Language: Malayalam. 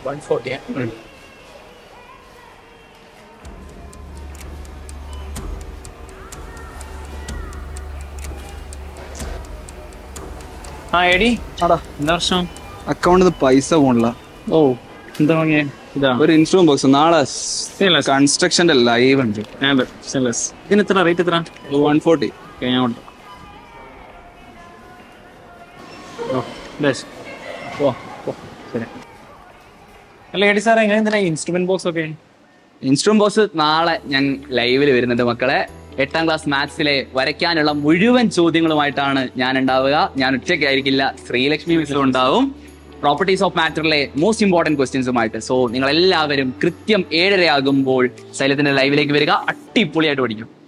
വൺ ഫോർട്ടി ആ എടി ആടാ എന്താ പ്രശ്നം അക്കൗണ്ടിൽ പൈസ പോണില്ല ഓ എന്താ വാങ്ങിയേ ഇതാ ഒരു ഇൻഷുറൻസ് ബോക്സ് നാളെ Stainless. കൺസ്ട്രക്ഷന്റെ ലൈവ് ഉണ്ട് ഞാൻ സ്റ്റെയിൻലെസ് ഇതിന് എത്ര റേറ്റ് എത്ര വൺ ഫോർട്ടി ഓക്കെ ഞാൻ കൊടുത്തു ഓ ബസ് ഓ ഓ ശരി അല്ല എടി സാറേ എങ്ങനെ എന്തിനാ ഇൻസ്ട്രുമെന്റ് ബോക്സ് ഒക്കെ ഇൻസ്ട്രുമെന്റ് ബോക്സ് നാളെ ഞാൻ ലൈവിൽ വരുന്നുണ്ട് മക്കളെ എട്ടാം ക്ലാസ് മാത്സിലെ വരയ്ക്കാനുള്ള മുഴുവൻ ചോദ്യങ്ങളുമായിട്ടാണ് ഞാൻ ഉണ്ടാവുക ഞാൻ ഒറ്റയ്ക്കായിരിക്കില്ല ശ്രീലക്ഷ്മി മിസ്സും ഉണ്ടാവും പ്രോപ്പർട്ടീസ് ഓഫ് മാറ്ററിലെ മോസ്റ്റ് ഇമ്പോർട്ടന്റ് ക്വസ്റ്റ്യൻസുമായിട്ട് സോ നിങ്ങൾ എല്ലാവരും കൃത്യം ഏഴരയാകുമ്പോൾ ശൈലത്തിന്റെ ലൈവിലേക്ക് വരിക അടിപൊളിയായിട്ട് പഠിക്കും